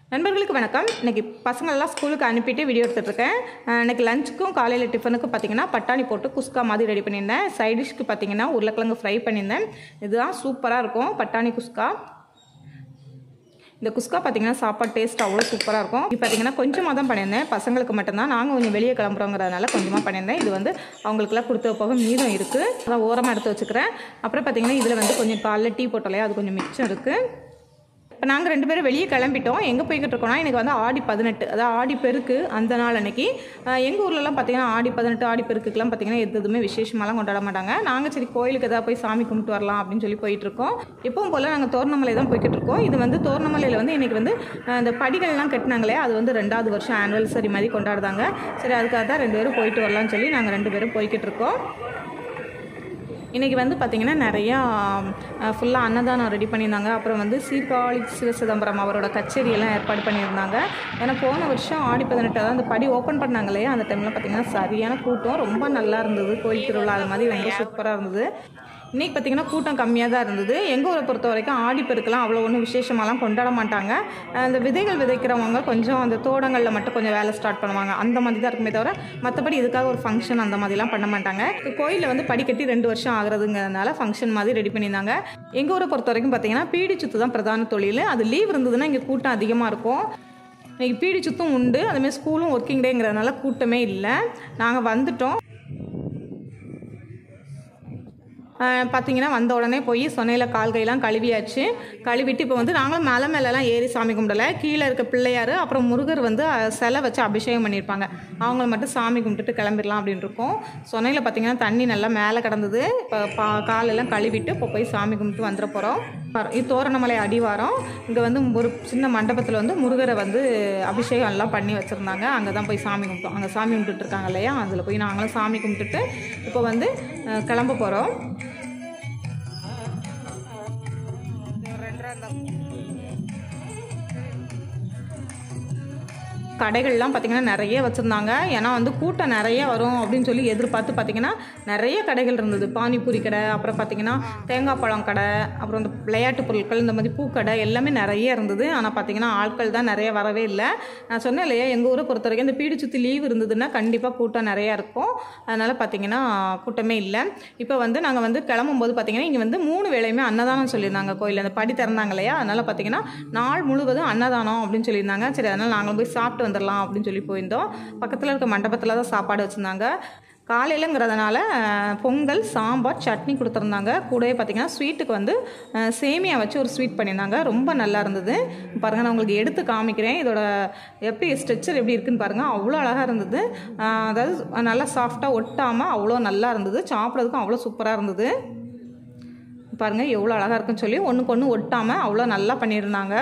நண்பர்களுக்கு வணக்கம் இன்னைக்கு பசங்களெல்லாம் ஸ்கூலுக்கு அனுப்பிட்டு வீடியோ எடுத்துகிட்டு இருக்கேன் அஹ் இன்னைக்கு லஞ்சுக்கும் காலையில் டிஃபனுக்கும் பார்த்தீங்கன்னா பட்டாணி போட்டு குஸ்கா மாதிரி ரெடி பண்ணியிருந்தேன் சைட் டிஷ்க்கு பார்த்தீங்கன்னா உருளைக்கிழங்கு ஃப்ரை பண்ணியிருந்தேன் இதுதான் சூப்பராக இருக்கும் பட்டாணி குஸ்கா இந்த குஸ்கா பார்த்தீங்கன்னா சாப்பாடு டேஸ்ட் அவ்வளோ சூப்பராக இருக்கும் இது பார்த்தீங்கன்னா கொஞ்சமாக தான் பண்ணியிருந்தேன் பசங்களுக்கு மட்டும்தான் நாங்கள் கொஞ்சம் வெளியே கிளம்புறோங்கிறதுனால கொஞ்சமாக பண்ணியிருந்தேன் இது வந்து அவங்களுக்குலாம் கொடுத்த போக மீதம் இருக்குது அதான் ஓரமாக எடுத்து வச்சுக்கிறேன் அப்புறம் பார்த்தீங்கன்னா இதில் வந்து கொஞ்சம் காலைல டீ போட்டலையா அது கொஞ்சம் மிச்சம் இருக்குது இப்போ நாங்கள் ரெண்டு பேரும் வெளியே கிளம்பிட்டோம் எங்கே போய்கிட்டு இருக்கோம்னா எனக்கு வந்து ஆடி பதினெட்டு அதாவது ஆடி பெருக்கு அந்த நாள் அன்னைக்கு எங்கள் ஊர்லலாம் பார்த்தீங்கன்னா ஆடி பதினெட்டு ஆடி பெருக்குக்கெலாம் பார்த்தீங்கன்னா எது எதுவுமே விசேஷமாலாம் கொண்டாட மாட்டாங்க நாங்கள் சரி கோயிலுக்கு ஏதாவது போய் சாமி கும்பிட்டு வரலாம் அப்படின்னு சொல்லி போயிட்டு இருக்கோம் எப்பவும் போல் நாங்கள் தோரணமலை தான் போய்கிட்டு இருக்கோம் இது வந்து தோரணமலையில் வந்து இன்றைக்கி வந்து அஹ், இந்த படிகள்லாம் கட்டினாங்களே அது வந்து ரெண்டாவது வருஷம் ஆனிவர்சரி மாதிரி கொண்டாடுதாங்க சரி அதுக்காக தான் ரெண்டு பேரும் போயிட்டு வரலாம்னு சொல்லி நாங்கள் ரெண்டு பேரும் போய்கிட்டு இருக்கோம் இன்றைக்கி வந்து பார்த்திங்கன்னா நிறையா ஃபுல்லாக அன்னதானம் ரெடி பண்ணியிருந்தாங்க அப்புறம் வந்து சீர்காழி சிவசிதம்பரம் அவரோட கச்சேரியெல்லாம் ஏற்பாடு பண்ணியிருந்தாங்க ஏன்னா போன வருஷம் ஆடி பதினெட்டு அதாவது அந்த படி ஓப்பன் பண்ணாங்க இல்லையா அந்த டைமில் பார்த்திங்கன்னா சரியான கூட்டம் ரொம்ப நல்லா இருந்தது கோயில் திருவிழா அது மாதிரி ரொம்ப சூப்பராக இருந்தது இன்றைக்கி பார்த்திங்கன்னா கூட்டம் கம்மியாக தான் இருந்தது எங்கள் ஊரை பொறுத்த வரைக்கும் ஆடி பெருக்கெல்லாம் அவ்வளோ ஒன்றும் விசேஷமாலாம் கொண்டாட மாட்டாங்க அந்த விதைகள் விதைக்கிறவங்க கொஞ்சம் அந்த தோட்டங்களில் மட்டும் கொஞ்சம் வேலை ஸ்டார்ட் பண்ணுவாங்க அந்த மாதிரி தான் இருக்குமே தவிர மற்றபடி இதுக்காக ஒரு ஃபங்க்ஷன் அந்த மாதிரிலாம் பண்ண மாட்டாங்க கோயிலில் வந்து படிக்கட்டி ரெண்டு வருஷம் ஆகுறதுங்கிறதுனால ஃபங்க்ஷன் மாதிரி ரெடி பண்ணியிருந்தாங்க எங்கள் ஊரை பொறுத்த வரைக்கும் பார்த்தீங்கன்னா பீடி சுத்து தான் பிரதான தொழில் அது லீவ் இருந்ததுன்னா இங்கே கூட்டம் அதிகமாக இருக்கும் இன்னைக்கு பீடி சுத்தும் உண்டு அதுமாதிரி ஸ்கூலும் ஒர்க்கிங் டேங்கிறதுனால கூட்டமே இல்லை நாங்கள் வந்துட்டோம் ஆஹ் பார்த்தீங்கன்னா வந்த உடனே போய் சொன்னையில் கால் கையெல்லாம் கழுவியாச்சு கழுவிட்டு இப்போ வந்து நாங்களும் மேலே மேலெலாம் ஏறி சாமி கும்பிடல கீழே இருக்க பிள்ளையார் அப்புறம் முருகர் வந்து அஹ், சிலை வச்சு அபிஷேகம் பண்ணியிருப்பாங்க அவங்கள மட்டும் சாமி கும்பிட்டுட்டு கிளம்பிடலாம் அப்படின்னு இருக்கோம் சொன்னையில் பார்த்தீங்கன்னா தண்ணி நல்லா மேலே கிடந்தது இப்போ பா காலெல்லாம் கழுவிட்டு இப்போ போய் சாமி கும்பிட்டு வந்துட போகிறோம் இது தோரணமலை அடிவாரம் இங்கே வந்து ஒரு சின்ன மண்டபத்தில் வந்து முருகரை வந்து அபிஷேகம் எல்லாம் பண்ணி வச்சுருந்தாங்க அங்கே தான் போய் சாமி கும்பிட்டோம் அங்கே சாமி கும்பிட்டுட்டு இருக்காங்க இல்லையா அதில் போய் நாங்களும் சாமி கும்பிட்டுட்டு இப்போ வந்து அஹ், கிளம்ப போகிறோம் கடைகள்லாம் பார்த்திங்கன்னா நிறைய வச்சுருந்தாங்க ஏன்னா வந்து கூட்டம் நிறைய வரும் அப்படின்னு சொல்லி எதிர்பார்த்து பார்த்திங்கன்னா நிறைய கடைகள் இருந்தது பானிபூரி கடை அப்புறம் பார்த்திங்கன்னா தேங்காய் பழம் கடை அப்புறம் இந்த விளையாட்டு பொருட்கள் இந்த மாதிரி பூக்கடை எல்லாமே நிறைய இருந்தது ஆனால் பார்த்திங்கன்னா ஆட்கள் தான் நிறைய வரவே இல்லை நான் சொன்னேன் இல்லையா எங்கள் ஊரை பொறுத்த வரைக்கும் இந்த பீடி சுற்றி லீவ் இருந்ததுன்னா கண்டிப்பாக கூட்டம் நிறையா இருக்கும் அதனால் பார்த்திங்கன்னா கூட்டமே இல்லை இப்போ வந்து நாங்கள் வந்து கிளம்பும்போது பார்த்திங்கன்னா இங்கே வந்து மூணு வேளையுமே அன்னதானம் சொல்லியிருந்தாங்க கோயிலில் அந்த படி திறந்தாங்க இல்லையா அதனால் பார்த்திங்கன்னா நாள் முழுவதும் அன்னதானம் அப்படின்னு சொல்லியிருந்தாங்க சரி அதனால் நாங்களும் போய் சாப்பிட்டு வந்துடலாம் அப்படின்னு சொல்லி போயிருந்தோம் பக்கத்தில் இருக்க மண்டபத்தில் தான் சாப்பாடு வச்சுருந்தாங்க காலையிலங்கிறதுனால அஹ், பொங்கல் சாம்பார் சட்னி கொடுத்துருந்தாங்க கூடவே பார்த்திங்கன்னா ஸ்வீட்டுக்கு வந்து அஹ், சேமியா வச்சு ஒரு ஸ்வீட் பண்ணியிருந்தாங்க ரொம்ப நல்லா இருந்தது பாருங்கள் நான் உங்களுக்கு எடுத்து காமிக்கிறேன் இதோட எப்படி ஸ்ட்ரெச்சர் எப்படி இருக்குன்னு பாருங்கள் அவ்வளோ அழகாக இருந்தது அஹ், அதாவது நல்லா சாஃப்டாக ஒட்டாமல் அவ்வளோ நல்லா இருந்தது சாப்பிட்றதுக்கும் அவ்வளோ சூப்பராக இருந்தது பாருங்கள் எவ்வளோ அழகாக இருக்குன்னு சொல்லி ஒன்றுக்கு ஒன்று ஒட்டாமல் அவ்வளோ நல்லா பண்ணியிருந்தாங்க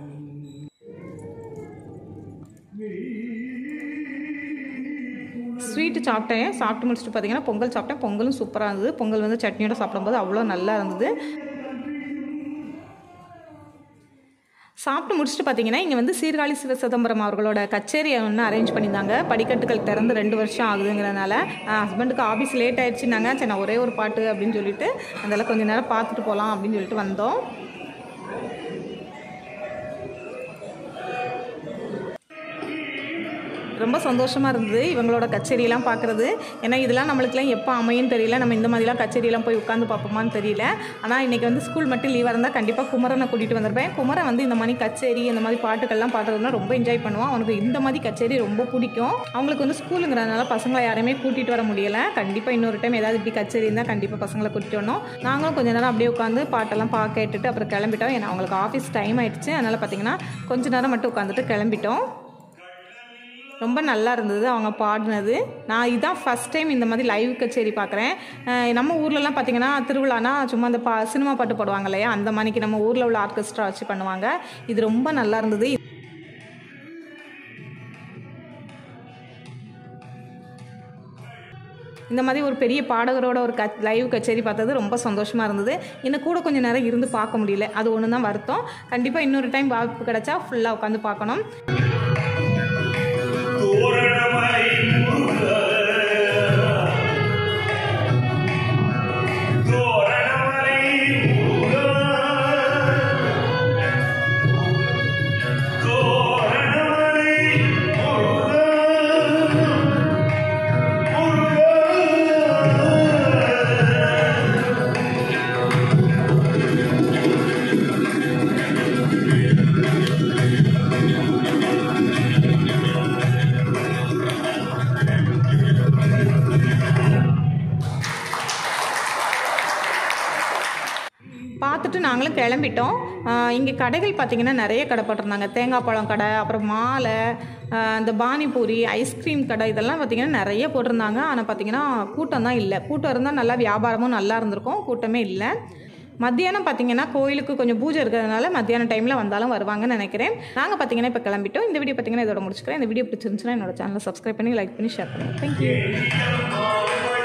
ஸ்வீட்டு சாப்பிட்டேன் சாப்பிட்டு முடிச்சுட்டு பார்த்தீங்கன்னா பொங்கல் சாப்பிட்டேன் பொங்கலும் சூப்பராக இருந்தது பொங்கல் வந்து சட்னியோட சாப்பிடும்போது அவ்வளோ நல்லா இருந்தது சாப்பிட்டு முடிச்சுட்டு பார்த்தீங்கன்னா இங்கே வந்து சீர்காழி சிவ சிதம்பரம் அவர்களோட கச்சேரியை ஒன்று அரேஞ்ச் பண்ணியிருந்தாங்க படிக்கட்டுகள் திறந்து ரெண்டு வருஷம் ஆகுதுங்கிறதுனால ஹஸ்பண்டுக்கு ஆஃபீஸ் லேட் ஆயிடுச்சுனாங்க சரி நான் ஒரே ஒரு பாட்டு அப்படின்னு சொல்லிட்டு அதெல்லாம் கொஞ்சம் நேரம் பார்த்துட்டு போகலாம் அப்படின்னு சொல்லிட்டு வந்தோம் ரொம்ப சந்தோஷமாக இருந்தது இவங்களோட கச்சேரியெல்லாம் பார்க்குறது ஏன்னா இதெல்லாம் நம்மளுக்குலாம் எப்போ அமையும் தெரியல நம்ம இந்த மாதிரிலாம் கச்சேரியெல்லாம் போய் உட்காந்து பார்ப்போமான்னு தெரியல ஆனால் இன்றைக்கி வந்து ஸ்கூல் மட்டும் லீவாக இருந்தால் கண்டிப்பாக குமரனை கூட்டிகிட்டு வந்திருப்பேன் குமரன் வந்து இந்த மாதிரி கச்சேரி இந்த மாதிரி பாட்டுக்கள்லாம் பாடுறதுனா ரொம்ப என்ஜாய் பண்ணுவான் அவனுக்கு இந்த மாதிரி கச்சேரி ரொம்ப பிடிக்கும் அவங்களுக்கு வந்து ஸ்கூலுங்கிறதுனால பசங்களை யாரையுமே கூட்டிகிட்டு வர முடியலை கண்டிப்பாக இன்னொரு டைம் ஏதாவது இப்படி கச்சேரி இருந்தால் கண்டிப்பாக பசங்களை கூட்டிட்டு வரணும் நாங்களும் கொஞ்ச நேரம் அப்படியே உட்காந்து பாட்டெல்லாம் பார்க்க கேட்டுட்டு அப்புறம் கிளம்பிட்டோம் ஏன்னா அவங்களுக்கு ஆஃபீஸ் டைம் ஆயிடுச்சு அதனால் பார்த்தீங்கன்னா கொஞ்ச நேரம் மட்டும் உட்காந்துட்டு கிளம்பிட்டோம் ரொம்ப நல்லா இருந்தது அவங்க பாடினது நான் இதான் ஃபஸ்ட் டைம் இந்த மாதிரி லைவ் கச்சேரி பார்க்குறேன் அஹ் நம்ம ஊர்லலாம் பார்த்தீங்கன்னா திருவிழானா சும்மா அந்த பா சினிமா பாட்டு பாடுவாங்க இல்லையா அந்த மாதிரிக்கு நம்ம ஊரில் உள்ள ஆர்கெஸ்ட்ரா வச்சு பண்ணுவாங்க இது ரொம்ப நல்லா இருந்தது இந்த மாதிரி ஒரு பெரிய பாடகரோட ஒரு க லைவ் கச்சேரி பார்த்தது ரொம்ப சந்தோஷமாக இருந்தது இன்னும் கூட கொஞ்சம் நேரம் இருந்து பார்க்க முடியல அது ஒன்று தான் வருத்தம் கண்டிப்பாக இன்னொரு டைம் வாய்ப்பு கிடைச்சா ஃபுல்லாக உட்காந்து பார்க்கணும் தோரணமலை முருகா. தோரணமலை முருகா. தோரணமலை நாங்களும் கிளம்பிட்டோம் இங்கே கடைகள் பார்த்திங்கன்னா நிறைய கடை போட்டிருந்தாங்க தேங்காய் பழம் கடை அப்புறம் மாலை ஆஹ் இந்த பானிபூரி ஐஸ்கிரீம் கடை இதெல்லாம் பார்த்திங்கன்னா நிறைய போட்டிருந்தாங்க ஆனால் பார்த்திங்கன்னா கூட்டம் தான் இல்லை கூட்டம் இருந்தால் நல்லா வியாபாரமும் நல்லா இருந்திருக்கும் கூட்டமே இல்லை மத்தியானம் பார்த்தீங்கன்னா கோயிலுக்கு கொஞ்சம் பூஜை இருக்கிறதுனால மத்தியான டைமில் வந்தாலும் வருவாங்கன்னு நினைக்கிறேன் நாங்கள் பார்த்தீங்கன்னா இப்போ கிளம்பிட்டோம் இந்த வீடியோ பார்த்தீங்கன்னா இதோட முடிச்சுக்கிறேன் இந்த வீடியோ பிடிச்சிருந்துச்சுன்னா என்னோட சேனலை சப்ஸ்கிரைப் பண்ணி லைக் பண்ணி ஷேர் பண்ணுங்கள் தேங்க்யூ மாமணி